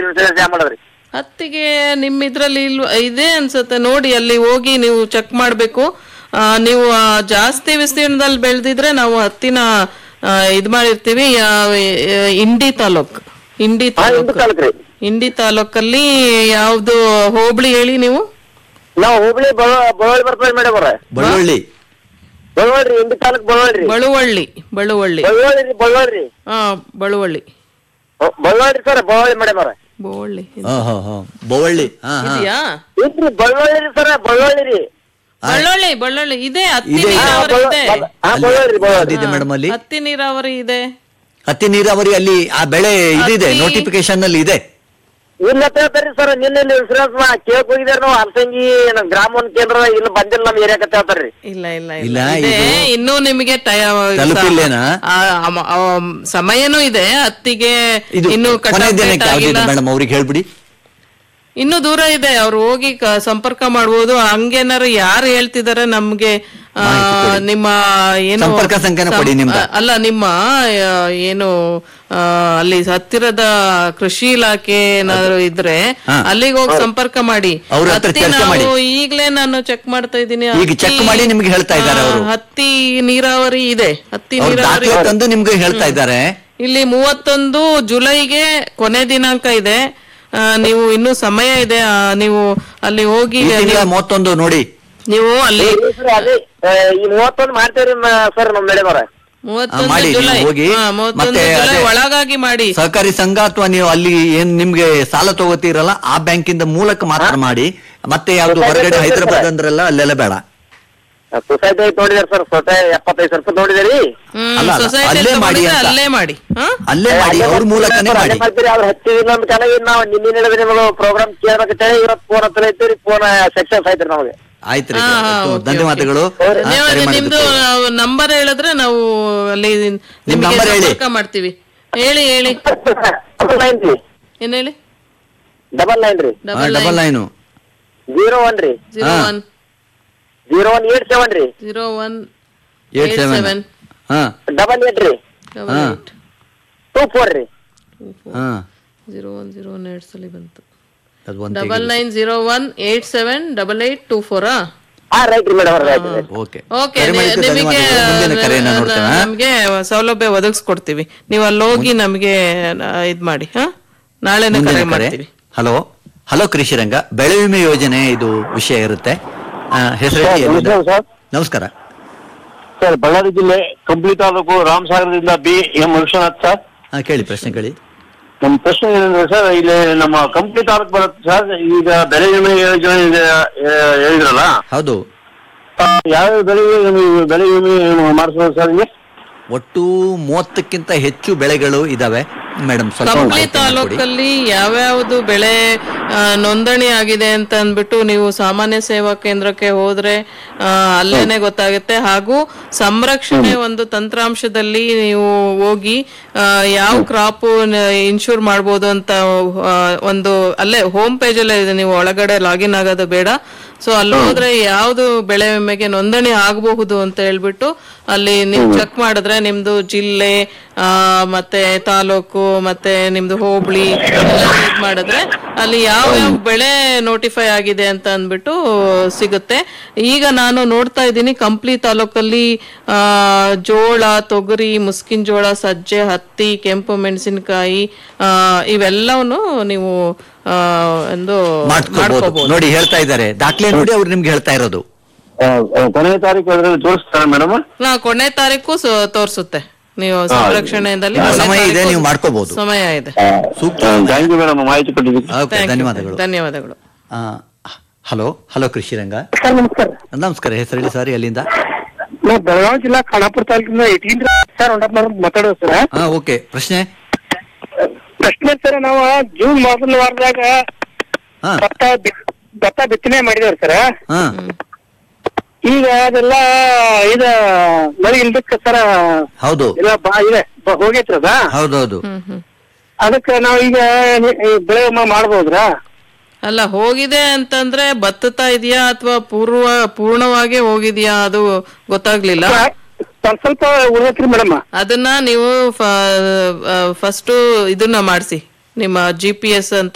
Insurance ಯಾವ ಮಾಡೋದ್ರಿ ಹತ್ತಿಗೆ ನಿಮ್ಮ ಇದ್ರಲ್ಲಿ ಇಲ್ವ ಇದೆ ಅನ್ಸುತ್ತೆ ನೋಡಿ ಅಲ್ಲಿ ಹೋಗಿ ನೀವು ಚೆಕ್ ಮಾಡಬೇಕು ನೀವು ಆ, ಜಾಸ್ತಿ ವಿಸ್ತೀರ್ಣದಲ್ಲಿ ಬೆಳೆದಿದ್ರೆ ನಾವು ಹತ್ತಿನ ಆ, ಇದ್ ಮಾಡಿರ್ತೀವಿ ಯಾವ- ಆ, ಇಂಡಿ ತಾಲೂಕ್ ಇಂಡಿ ಹಾ ಇಂದು ತಾಲೂಕ್ ತಾಲೂಕ್ ರೀ ಇಂಡಿ ತಾಲೂಕಲ್ಲಿ ಯಾವ್ದು ಹೋಬಳಿ ಹೇಳಿ ನೀವು ನಾವು ಹುಬ್ಳಿ ಬಳ- ಬಳ್ಳೊಳ್ಳಿ ಬರ್ತದೆ ಮೇಡಮ್ ಅವ್ರ ಬಳ್ಳೊಳ್ಳಿ ಬಳ್ಳೊಳ್ಳಿ ಇಂದು ತಾಲೂಕ್ ಬಳ್ಳೊಳ್ಳಿ ಬಳುವಳ್ಳಿ ಬಳುವಳ್ಳಿ ಬಳ್ಳೊಳ್ಳಿ ರೀ ಬಳ್ಳೊಳ್ಳಿ ಹಾ ಬಳುವಳ್ಳಿ ಹ್ಮ್, ಬಳ್ಳೊಳ್ಳಿ ಸರ್ ಬಳ್ಳೊಳ್ಳಿ ಮೇಡಮ್ ಅವ್ರ ಬಳುವಳ್ಳಿ ಹಾ ಹಾ ಹಾ ಬೊವಳ್ಳಿ ಹಾ ಹಾ ಇದೆಯಾ ಇಲ್ರಿ ಬಳ್ಳೊಳ್ಳಿ ರೀ ಸರ್ ಬಳ್ಳೊಳ್ಳಿ ರೀ ಬಳ್ಳೊಳ್ಳಿ ಬಳ್ಳೊಳ್ಳಿ ಇದೆ ಹತ್ತಿ ಇದೆ, ಇದೆ. ನೀರಾವರಿ ಬಳ್ಳ- ಇದೆ ಬಳ್ಳ- ಹಾ ಬಳ್ಳೊಳ್ಳಿ ರೀ ಬಳ್ಳೊಳ್ಳಿ ಇದೆ ಮೇಡಮ್ ಅಲ್ಲಿ ಹತ್ತಿ ನೀರಾವರಿ ಇದೆ ಹತ್ತಿ ನೀರಾವರಿ ಅಲ್ಲಿ ಆ ಬೆಳೆ ಇದಿದೆ ಹತ್ತಿ- ನೋಟಿಫಿಕೇಶನ್ ಅಲ್ಲಿ ಇದೆ ಇಲ್ಲ ಅಂತ ಹೇಳ್ತಾರ್ರಿ ಸರ್ ನಿನ್ನೆ ಇನ್ಸೂರೆನ್ಸ್ ಕೇಳಕ್ ಹೋಗಿದಾರ ನಾವು ಹಲಸಂಗಿ ನಮ್ ಗ್ರಾಮ ಒಂದ್ ಕೇಂದ್ರ ಇಲ್ಲ ಬಂದಿಲ್ಲ ನಮ್ ಏರಿಯಾಕ ಅಂತ ಹೇಳ್ತಾರ್ರಿ ಇಲ್ಲ ಇಲ್ಲ ಇಲ್ಲ, ಇಲ್ಲ ಇದೆ ಇದು ಇನ್ನೂ ನಿಮಗೆ ಟಯ- ತಲುಪಿಲ್ಲೇನಾ? ಆ, ಅಮ- ಆ, ಸಮಯನೂ ಇದೆ ಹತ್ತಿಗೆ ಇದು ಇನ್ನು ಕೊನೆ ಕಟಾವ್ ದಿನಕ್ಕೆ date ಆಗಿಲ್ಲ ಯಾವ್ದಿದೆ ಮೇಡಮ್ ಅವ್ರಿಗೆ ಹೇಳ್ಬಿಡಿ ಇನ್ನು ದೂರ ಇದೆ ಅವ್ರು ಹೋಗಿ ಕ- ಸಂಪರ್ಕ ಮಾಡ್ಬೋದು ಹಂಗೇನಾರು ಯಾರು ಹೇಳ್ತಿದಾರೆ ನಮ್ಗೆ ಆ, ನಿಮ್ಮ ಏನು ಸಂಪರ್ಕ ಸಂಖ್ಯೆನ ಸಂ- ಕೊಡಿ ನಿಮ್ದು. ಅಲ್ಲ ನಿಮ್ಮ ಆ, ಏನು ಆ, ಅಲ್ಲಿ ಹತ್ತಿರದ ಕೃಷಿ ಇಲಾಖೆ ಏನಾದ್ರು ಇದ್ರೆ ಹಾ. ಅಲ್ಲಿಗೆ ಹೋಗಿ ಸಂಪರ್ಕ ಮಾಡಿ ಅವ್ರ ಹತ್ರ ಹತ್ತಿ ಚರ್ಚೆ ನಾವು ಮಾಡಿ. ಈಗ್ಲೇ ನಾನು ಚೆಕ್ ಮಾಡ್ತಾ ಇದ್ದೀನಿ ಈಗ ಚೆಕ್ ಮಾಡಿ ನಿಮ್ಗೆ ಹೇಳ್ತಾ ಇದ್ದಾರೆ ಅವರು ಹತ್ತಿ ನೀರಾವರಿ ಇದೆ ಹತ್ತಿ ಅವ್ರು ನೀರಾವರಿ ದಾಖಲೆ ತಂದು ನಿಮ್ಗೆ ಹೇಳ್ತಾ ಇದ್ದಾರೆ ಇಲ್ಲಿ ಮೂವತ್ತೊಂದು ಜುಲೈಗೆ ಕೊನೆ ದಿನಾಂಕ ಇದೆ ಆ, ನೀವು ಇನ್ನೂ ಸಮಯ ಇದೆ ಆ, ನೀವು ಅಲ್ಲಿ ಹೋಗಿ ಈ ತಿಂಗಳ ಮೂವತ್ತೊಂದು ನೋಡಿ ನೀವು ಅಲ್ಲಿ ಸರ್ ಅದೇ ಆ, ಈ ಮೂವತ್ತೊಂದು ಮಾಡ್ತೇವ್ರಿ ಸರ್ ನಮ್ ಮೇಡಮ್ ಅವ್ರ ಮೂವತ್ತೊಂದು ಮಾಡಿ, ನೀವು ಜುಲೈ ಹೋಗಿ. ಹಾ, ಮೂವತ್ತೊಂದು ಮತ್ತೆ ಜುಲೈ ಅದೇ- ಒಳಗಾಗಿ ಮಾಡಿ ಸಹಕಾರಿ ಸಂಘ ಅಥವಾ ನೀವು ಅಲ್ಲಿ ಏನ್ ನಿಮ್ಗೆ ಸಾಲ ತಗೋತೀರಲ್ಲ ಆ ಬ್ಯಾಂಕಿಂದ ಮೂಲಕ ಮಾತ್ರ ಮಾಡಿ ಮತ್ತೆ ಯಾವ್ದು ಸೊಸೈಟಿ ಹೊರಗಡೆ ಇದೆ ಹೈದರಾಬಾದ್ ಸರ್. ಅಂದ್ರಲ್ಲ ಅಲ್ಲೆಲ್ಲ ಬೇಡ ಸೊಸೈಟಿ ನೋಡಿದಾರೆ ಸರ್ ಸೊಸೈಟಿ ಎಪ್ಪತ್ತೈದು ಸಾವಿರ ರೂಪಾಯಿ ನೋಡಿದಾರಿ ಹ್ಮ್ ಅಲ್ಲ, ಅಲ್ಲ, ಸೊಸೈಟಿ ಅಲ್ಲೇ ಮಾಡಿ ಅಂತ. ಅಲ್ಲೇ ಮಾಡಿ ಹಾ ಅಲ್ಲೇ ಮಾಡಿ ಅವ್ರ ಮೂಲಕನೇ ಮಾಡಿ ಮಾಡ್ತೀರಿ ಅವ್ರು ಹಚ್ಚಿ ಇನ್ನೊಂದು ಕಡೆ ನಾವು ನಿನ್ನೆ ಹೇಳಿದ್ರೆ ನಿಮಗೆ ಪ್ರೋಗ್ರಾಮ್ ಕೇಳ್ಬೇಕಂತ ಇವತ್ತು ಫೋನ್ ಹತ್ರ ಐತ್ರಿ ಫೋನ್ ಸಕ್ಸಸ್ ಆಯ್ತ್ರಿ ನಮಗೆ ಆಯ್ತು ರೀ ಹಾ, ಹಾ, ಆಯ್ತು. ಓಕೆ, ಧನ್ಯವಾದಗಳು ಓಕೆ. ಹಾ, ಧನ್ಯವಾದ ಕರೆ ನಿಮ್ದು ಮಾಡಿದ್ದಕ್ಕೆ. ನಂಬರ್ ಹೇಳಿದ್ರೆ ನಾವು ಅಲ್ಲಿ ನಿಮ್ಗೆ ನಂಬರ್ ಹೇಳಿ. ಸಂಪರ್ಕ ಮಾಡ್ತೀವಿ ಹೇಳಿ ಹೇಳಿ ಡಬಲ್ ನೈನ್ ರೀ ಏನ್ ಹೇಳಿ ಡಬಲ್ ನೈನ್ ರೀ ಹಾ, double double nine line zero one ರೀ ಜೀರೋ ಹಾ. One zero one eight seven ರೀ ಜೀರೋ ಒನ್ ಏಟ್ ಸೆವೆನ್ ಹಾ ಡಬಲ್ ಏಟ್ ರೀ ಡಬಲ್ ಹಾ. ಏಟ್ ಟೂ ಫೋರ್ ರೀ ಹಾ zero one zero one eight ಸಲ ಬಂತು ಅದು ಒಂದು double nine zero one eight seven double eight two ಫೋರಾ ಹಾ ರೈಟ್ ರೀ ಮೇಡಮ್ ಅವ್ರ ಆಯ್ತು ಓಕೆ ಓಕೆ ಕರೆ ಮಾಡಿದ್ದಕ್ಕೆ ನಿಮಗೆ ಧನ್ಯವಾದಗಳು. ಮುಂದಿನ ಕರೆಯನ್ನ ನೋಡ್ತೇವೆ ಹಾ? ನಮಗೆ ಸೌಲಭ್ಯ ಒದಗಿಸ್ಕೊಡ್ತೀವಿ ನೀವು ಅಲ್ಲಿ ಹೋಗಿ ನಮಗೆ ಇದ್ ಮಾಡಿ ಹಾ ನಾಳೆನೇ ಕರೆ ಮುಂದಿನ ಕರೆ ಮಾಡ್ತೀವಿ ಹಲೋ ಹಲೋ ಕೃಷಿರಂಗ ಬೆಳೆ ವಿಮೆ ಯೋಜನೆ ಇದು ವಿಷಯ ಇರುತ್ತೆ ಆ, ಹೆಸರು ಹೇಳಿ ಎಲ್ಲಿಂದ? ಸರ್ ನಮಸ್ಕಾರ ಸರ್ ಬಳ್ಳಾರಿ ಜಿಲ್ಲೆ ಕಂಪ್ಲಿ ತಾಲೂಕು ರಾಮಸಾಗರದಿಂದ ಬಿ ಎಂ ವಿಶ್ವನಾಥ್ ಸರ್ ಹಾ ಕೇಳಿ ಪ್ರಶ್ನೆ ಕೇಳಿ ನಮ್ಮ ಪ್ರಶ್ನೆ ಏನಂದ್ರೆ ಸರ್ ಇಲ್ಲಿ ನಮ್ಮ ಕಂಪ್ಲಿ ತಾಲೂಕು ಬರುತ್ತೆ ಸರ್ ಈಗ ಬೆಳೆ ವಿಮೆ ಯೋಜನೆ ಇದೆ, ಆ, ಹೇಳಿದ್ರಲ್ಲ ಹೌದು ಆ, ಯಾವ್ಯಾವ ಬೆಳೆ ವಿಮೆ ಬೆಳೆ ವಿಮೆ ಮಾಡಿಸ್ಬೋದು ಸರ್ ಇಲ್ಲಿ ಒಟ್ಟು ಮೂವತ್ತಕ್ಕಿಂತ ಹೆಚ್ಚು ಬೆಳೆಗಳು ಇದಾವೆ ಮೇಡಮ್ ಸ್ವಲ್ಪ ಕಂಪ್ಲಿ ಮಾಹಿತಿಯನ್ನ ಕೊಡಿ. ತಾಲೂಕಲ್ಲಿ ಯಾವ್ಯಾವ್ದು ಬೆಳೆ ಆ, ನೋಂದಣಿ ಆಗಿದೆ ಅಂತ ಅಂದ್ಬಿಟ್ಟು ನೀವು ಸಾಮಾನ್ಯ ಸೇವಾ ಕೇಂದ್ರಕ್ಕೆ ಹೋದ್ರೆ ಆ, ಅಲ್ಲೇನೆ ಗೊತ್ತಾಗುತ್ತೆ ಹಾಗೂ ಸಂರಕ್ಷಣೆ ಒಂದು ತಂತ್ರಾಂಶದಲ್ಲಿ ನೀವು ಹೋಗಿ ಆ, ಯಾವ ಕ್ರಾಪ್ ಇನ್ಶೂರ್ ಮಾಡ್ಬೋದು ಅಂತ ಆ, ಒಂದು ಅಲ್ಲೇ ಹೋಮ್ ಪೇಜ್ ಅಲ್ಲೇ ಇದೆ ನೀವು ಒಳಗಡೆ ಲಾಗಿನ್ ಆಗೋದು ಬೇಡ ಸೊ ಅಲ್ಲಿ ಹೋದ್ರೆ ಯಾವ್ದು ಬೆಳೆ ವಿಮೆಗೆ ನೋಂದಣಿ ಆಗಬಹುದು ಅಂತ ಹೇಳ್ಬಿಟ್ಟು ಅಲ್ಲಿ ನೀವು ಚೆಕ್ ಮಾಡಿದ್ರೆ ನಿಮ್ದು ಜಿಲ್ಲೆ ಆ, ಮತ್ತೆ ತಾಲೂಕು ಮತ್ತೆ ನಿಮ್ದು ಹೋಬಳಿ ಎಲ್ಲ ಇದ್ ಮಾಡಿದ್ರೆ ಅಲ್ಲಿ ಯಾವ ಯಾವ ಬೆಳೆ ನೋಟಿಫೈ ಆಗಿದೆ ಅಂತ ಅಂದ್ಬಿಟ್ಟು ಸಿಗುತ್ತೆ ಈಗ ನಾನು ನೋಡ್ತಾ ಇದ್ದೀನಿ ಕಂಪ್ಲಿ ತಾಲೂಕಲ್ಲಿ ಆ, ಜೋಳ ತೊಗರಿ ಮುಸ್ಕಿನ ಜೋಳ ಸಜ್ಜೆ ಹತ್ತಿ ಕೆಂಪು ಮೆಣಸಿನಕಾಯಿ ಇವೆಲ್ಲವನ್ನು ನೀವು ಆ, ಒಂದು ಮಾಡ್ಕೋಬಹುದು ಮಾಡ್ಕೋಬಹುದು ನೋಡಿ ಹೇಳ್ತಾ ಇದ್ದಾರೆ ದಾಖಲೆ ನೋಡಿ ಅವ್ರು ನಿಮ್ಗೆ ಹೇಳ್ತಾ ಇರೋದು ಕೊನೆಯ ತಾರೀಕು ಅದರಲ್ಲಿ ತೋರಿಸ್ತಾರೆ ಮೇಡಮ್ ನಾ ಕೊನೆ ತಾರೀಕು ಸ- ತೋರ್ಸುತ್ತೆ ನೀವು ಸಂರಕ್ಷಣೆಯಲ್ಲಿ ಆ, ಕೊನೆ ಸಮಯ ಇದೆ, ತಾರೀಕು ನೀವು ಮಾಡ್ಕೋಬಹುದು. ಸಮಯ ಇದೆ ಸೂಕ್ತ ಥ್ಯಾಂಕ್ ಯು ಮೇಡಮ್ ಮಾಹಿತಿ ಕೊಟ್ಟಿದ್ದಕ್ಕೆ ಓಕೆ Thank you. ಧನ್ಯವಾದಗಳು ಧನ್ಯವಾದಗಳು ಆ, ಹಲೋ ಹಲೋ ಕೃಷಿರಂಗ ಸರ್ ನಮಸ್ಕಾರ ನಮಸ್ಕಾರ ಹೆಸರು ಹೇಳಿ ಸಾರಿ ಅಲ್ಲಿಂದ ನಾವು ಬೆಳಗಾವಿ ಜಿಲ್ಲಾ ಖಾನಾಪುರ ತಾಲೂಕಿಂದ ಏಟೀನ್ ಸರ್ ಹೊಂಡಪ್ಪ ಮಾತಾಡೋದು ಸರ್ ಹಾ ಓಕೆ ಪ್ರಶ್ನೆ ಪ್ರಶ್ನೆ ಸರ್ ನಾವು ಜೂನ್ ಮೊದಲ ವಾರದಾಗ ಹಾ ಭತ್ತ ಬಿ- ಭತ್ತ ಬಿತ್ತನೆ ಮಾಡಿದೇವ್ರಿ ಸರ್ ಹಾ ಈಗ ಅದೆಲ್ಲ ಇದ ಮಳಿ ಇಲ್ದಕ್ಕ ಸರ್ ಹೌದು ಎಲ್ಲ ಬಾ ಇದೆ ಬ- ಹೋಗೈತ್ರಿ ಅದ ಹೌದೌದು ಹ್ಮ್ ಹ್ಮ್ ಅದಕ್ಕೆ ನಾವು ಈಗ ನಿ- ಈ ಬೆಳೆ ವಿಮೆ ಮಾಡ್ಬೋದ್ರಾ ಅಲ್ಲ ಹೋಗಿದೆ ಅಂತಂದ್ರೆ ಬತ್ತುತ್ತಾ ಇದೆಯಾ ಅಥವಾ ಪೂರ್ವ ಪೂರ್ಣವಾಗಿ ಹೋಗಿದ್ಯಾ ಅದು ಗೊತ್ತಾಗ್ಲಿಲ್ಲ ಸ್ವಲ್ಪ ಸ್ವಲ್ಪ ಉಳಿದೈತ್ರಿ ಮೇಡಮ್ ಅದನ್ನ ನೀವು ಫಸ್ಟ್ ಇದನ್ನ ಮಾಡಿಸಿ ನಿಮ್ಮ ಜಿ ಪಿ ಎಸ್ ಅಂತ